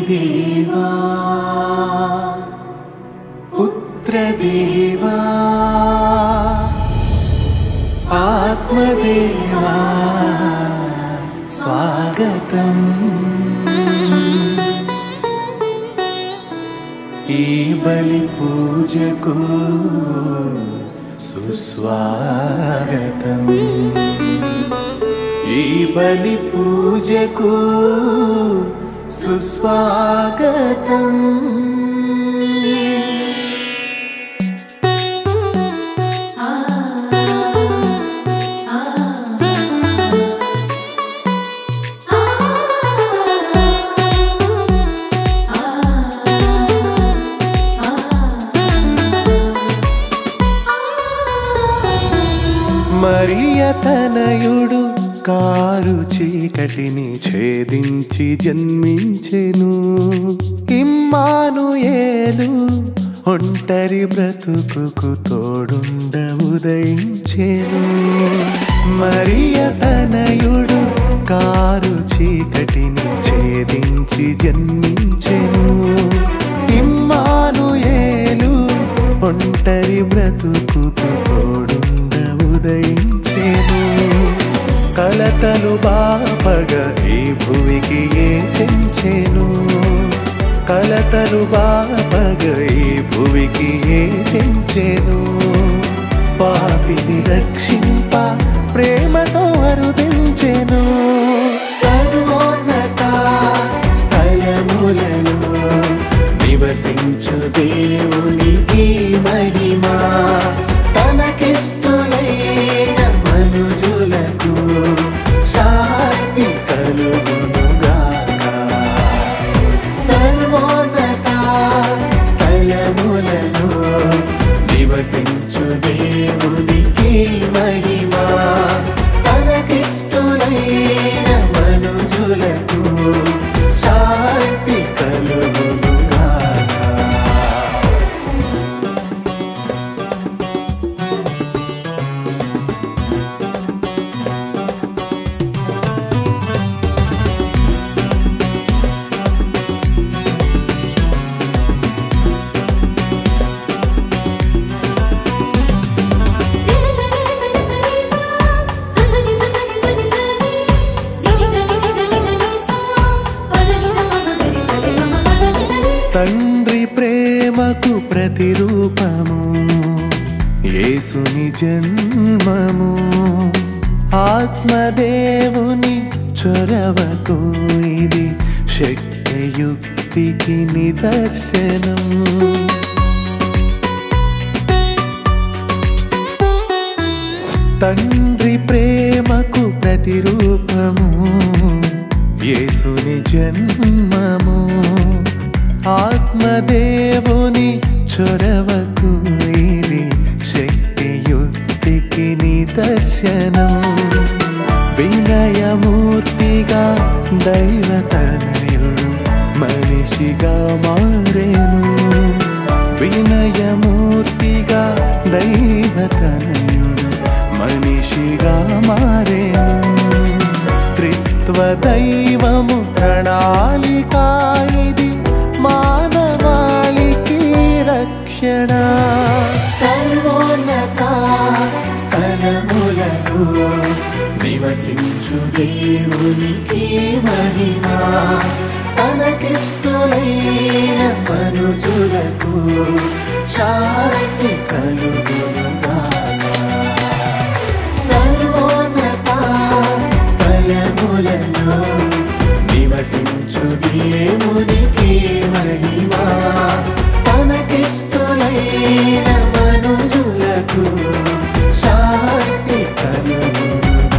దేవా పుత్రదేవా ఆత్మదేవా స్వాగతం ఈ బలి పూజకు సుస్వాగతం ఈ బలి పూజకు సుస్వాగతం మరియ తనయుడు కారు చీకటిని ఛేదించి జన్మించెను ఇమ్మాను ఏలు ఒంటరి బ్రతుకుకు తోడుండ ఉదయించెను మరియ తనయుడు కారు చీకటిని ఛేదించి జన్మించెను ఇమ్మాను ఏలు ఒంటరి బ్రతుకుకు తోడుండ ఉదయించెను కలతలు బాపగ ఈ భువికి ఏ తెంచెను కలతలు బాపగ ఈ భువికి ఏ తెంచెను పాపిని రక్షింప ప్రేమతో అరుదించెను సర్వోన్నత స్థలములలో నివసించు దేవునికి మహిమా తనకిష్టులైన మనుజులకు శాంతి కలుగునుగాక సర్వోన్నత స్థలములలో నివసించు దేవునికి మహిమా తనకిష్టులైన మనుజులకు శాంతి కలుగునుగాక తండ్రి ప్రేమకు ప్రతిరూపము యేసుని జన్మము ఆత్మదేవుని చొరవకు ఇది శక్తియుక్తికి నిదర్శనం తండ్రి ప్రేమకు ప్రతిరూపము యేసుని జన్మము ఆత్మదేవుని చొరవకు ఇది శక్తియుక్తికి నిదర్శనం వినయమూర్తిగా దైవతనయుడు మనిషిగా మారేను వినయమూర్తిగా దైవతనయుడు మనిషిగా మారేను త్రిత్వ దైవము ప్రణాళిక ఇది మానవాళికి రక్షణ సర్వోన్నత స్థలములకు నివసించు దేవునికి మహిమా తనకిష్టులైన మనుజులకు శాంతి కలుగునుగాక సర్వోన్నత స్థలములలో నివసించు దేవునికి మహిమా తనకిష్టులైన మనుజులకు శాంతి కలుగునుగాక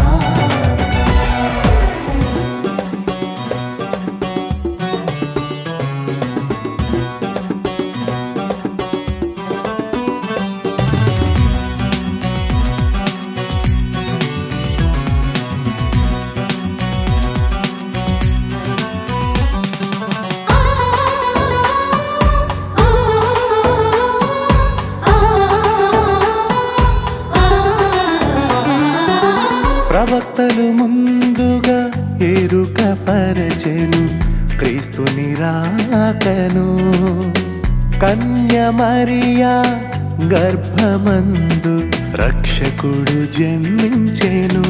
ప్రవక్తలు ముందుగా ఎరుక పరచెను క్రీస్తుని రాకను కన్య మరియా గర్భమందు రక్షకుడు జన్మించెను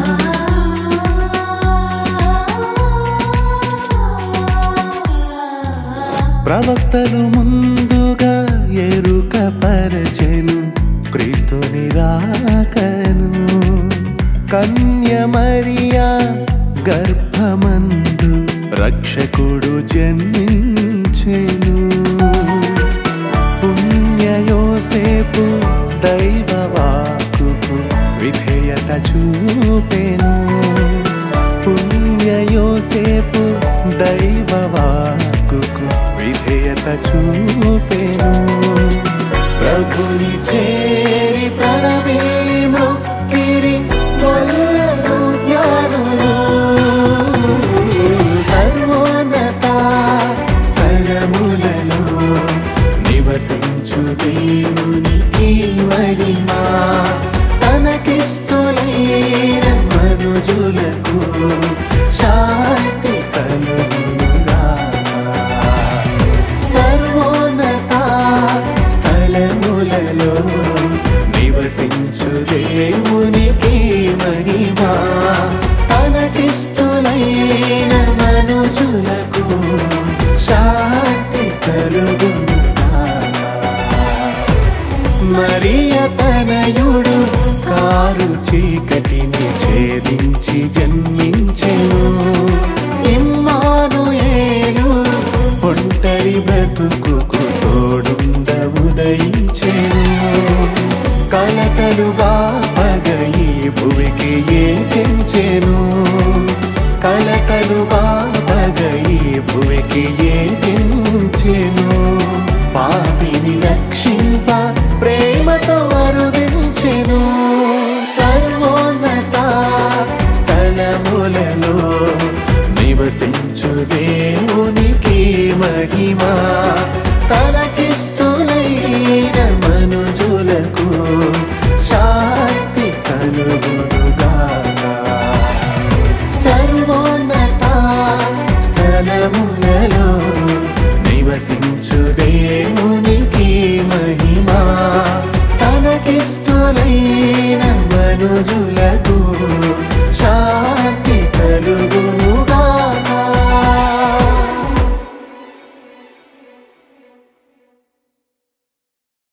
ప్రవక్తలు ముందుగా ఎరుక పరచెను క్రీస్తుని రాకను కన్య మరియా గర్భమందు రక్షకుడు జన్మించెను పుణ్యయోసేపు దైవవాకుకు విధేయత చూపెను పుణ్యయోసేపు దైవవాకుకు విధేయత చూపెను ప్రభుని చేరి ప్రణమిల్లి మృక్కిరి గొల్లను జ్ఞానులు సర్వోన్నత స్థలములలో నివసించు దేవునికి మహిమా తనకిష్టులైన మనుజులకు శాంతి కలుగునుగా సర్వోన్నత స్థలములలో నివసించు దేవునికి మహిమా తనకిష్టులైన మనుజులకు శాంతి కలుగునుగా మరియ తనయుడు కారు చీకటిని ఛేదించి జన్మించెను ఇమ్మానుయేలు ఒంటరి బ్రతుకుకు తోడుండ ఉదయించెను కలతలు బాపగయి భువికి ఏకించెను కలతలు బాపగయి భువికి ఏకించెను పాపిని రక్షింప ప్రేమతో వరుదించెను సర్వోన్నత స్థలములలో నివసించు దేవునికి మహిమా తనకిష్టులైన మనుజులకు శాంతి కలుగునుగాక సర్వోన్నత స్థలములలో నివసించు దేవునికి మహిమా తనకిష్టులైన మనుజులకు